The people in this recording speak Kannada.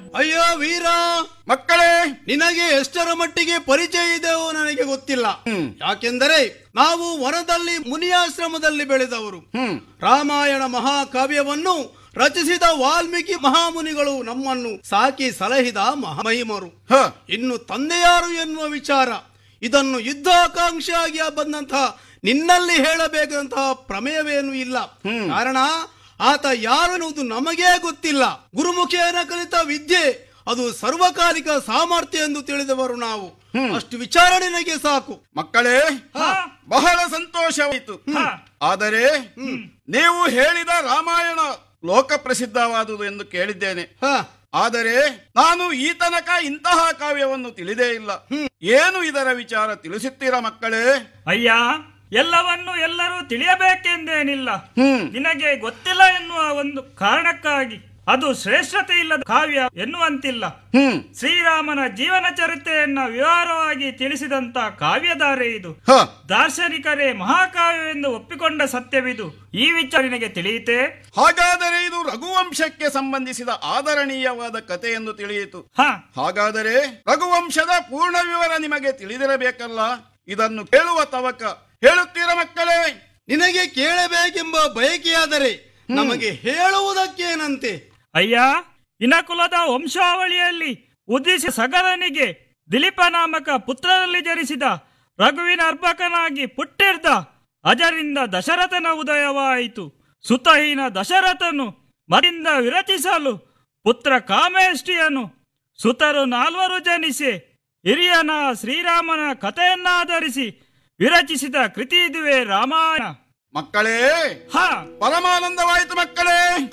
ಅಯ್ಯೋ ವೀರ ಮಕ್ಕಳೇ ನಿನಗೆ ಎಷ್ಟರ ಮಟ್ಟಿಗೆ ಪರಿಚಯ ಇದೆಯೋ ನನಗೆ ಗೊತ್ತಿಲ್ಲ ಹ್ಮ್. ಯಾಕೆಂದರೆ ನಾವು ವನದಲ್ಲಿ ಮುನಿಯಾಶ್ರಮದಲ್ಲಿ ಬೆಳೆದವರು ಹ್ಮ್ ರಾಮಾಯಣ ಮಹಾಕಾವ್ಯವನ್ನು ರಚಿಸಿದ ವಾಲ್ಮೀಕಿ ಮಹಾಮುನಿಗಳು ನಮ್ಮನ್ನು ಸಾಕಿ ಸಲಹಿದ ಮಹಾಮಹಿಮರು ಹ ಇನ್ನು ತಂದೆಯಾರು ಎನ್ನುವ ವಿಚಾರ ಇದನ್ನು ಯುದ್ಧಾಕಾಂಕ್ಷಿಯಾಗಿ ಬಂದಂತಹ ನಿನ್ನಲ್ಲಿ ಹೇಳಬೇಕಂತಹ ಪ್ರಮೇಯವೇನು ಇಲ್ಲ ಕಾರಣ ಆತ ಯಾರು ಎನ್ನುವುದು ನಮಗೇ ಗೊತ್ತಿಲ್ಲ ಗುರುಮುಖೇನ ಕಲಿತ ವಿದ್ಯೆ ಅದು ಸರ್ವಕಾಲಿಕ ಸಾಮರ್ಥ್ಯ ಎಂದು ತಿಳಿದವರು ನಾವು ಅಷ್ಟು ವಿಚಾರ ನಿನಗೆ ಸಾಕು ಮಕ್ಕಳೇ ಬಹಳ ಸಂತೋಷವಾಯಿತು ಆದರೆ ನೀವು ಹೇಳಿದ ರಾಮಾಯಣ ಲೋಕ ಪ್ರಸಿದ್ಧವಾದುದು ಎಂದು ಕೇಳಿದ್ದೇನೆ ಹ ಆದರೆ ನಾನು ಈ ತನಕ ಇಂತಹ ಕಾವ್ಯವನ್ನು ತಿಳಿದೇ ಇಲ್ಲ ಏನು ಇದರ ವಿಚಾರ ತಿಳಿಸುತ್ತೀರಾ ಮಕ್ಕಳೇ ಅಯ್ಯ ಎಲ್ಲವನ್ನು ಎಲ್ಲರೂ ತಿಳಿಯಬೇಕೆಂದೇನಿಲ್ಲ ಹ್ಮ್ ನಿನಗೆ ಗೊತ್ತಿಲ್ಲ ಎನ್ನುವ ಒಂದು ಕಾರಣಕ್ಕಾಗಿ ಅದು ಶ್ರೇಷ್ಠತೆ ಇಲ್ಲದ ಕಾವ್ಯ ಎನ್ನುವಂತಿಲ್ಲ ಹ್ಮ್ ಶ್ರೀರಾಮನ ಜೀವನ ಚರಿತ್ರೆಯನ್ನ ವಿವರವಾಗಿ ತಿಳಿಸಿದಂತ ಕಾವ್ಯಧಾರೆ ಇದು ಹ ದಾರ್ಶನಿಕರೇ ಮಹಾಕಾವ್ಯವೆಂದು ಒಪ್ಪಿಕೊಂಡ ಸತ್ಯವಿದು ಈ ವಿಚಾರ ನಿನಗೆ ತಿಳಿಯಿತೆ ಹಾಗಾದರೆ ಇದು ರಘುವಂಶಕ್ಕೆ ಸಂಬಂಧಿಸಿದ ಆದರಣೀಯವಾದ ಕಥೆ ಎಂದು ತಿಳಿಯಿತು ಹ ಹಾಗಾದರೆ ರಘುವಂಶದ ಪೂರ್ಣ ವಿವರ ನಿಮಗೆ ತಿಳಿದಿರಬೇಕಲ್ಲ ಇದನ್ನು ಕೇಳುವ ತವಕ ಹೇಳುತ್ತೀರಾ ಮಕ್ಕಳೇ ನಿನಗೆ ಕೇಳಬೇಕೆಂಬ ಬಯಕೆಯಾದರೆ ನಮಗೆ ಹೇಳುವುದಕ್ಕೇನಂತೆ ಅಯ್ಯ ಇನಕುಲದ ವಂಶಾವಳಿಯಲ್ಲಿ ಉದಿಸಿ ಸಗರನಿಗೆ ದಿಲೀಪ ನಾಮಕ ಪುತ್ರರಲ್ಲಿ ಜನಿಸಿದ ರಘುವಿನ ಅರ್ಭಕನಾಗಿ ಪುಟ್ಟಿರ್ದ ಅಜರಿಂದ ದಶರಥನ ಉದಯವಾಯಿತು ಸುತಹೀನ ದಶರಥನು ಮರಿಂದ ವಿರಚಿಸಲು ಪುತ್ರ ಕಾಮೇಷ್ಟಿಯನು ಸುತರು ನಾಲ್ವರು ಜನಿಸಿ ಹಿರಿಯನ ಶ್ರೀರಾಮನ ಕಥೆಯನ್ನಾಧರಿಸಿ ವಿರಚಿಸಿದ ಕೃತಿ ಇದುವೆ ರಾಮಾಯಣ ಮಕ್ಕಳೇ ಹ ಪರಮಾನಂದವಾಯಿತು ಮಕ್ಕಳೇ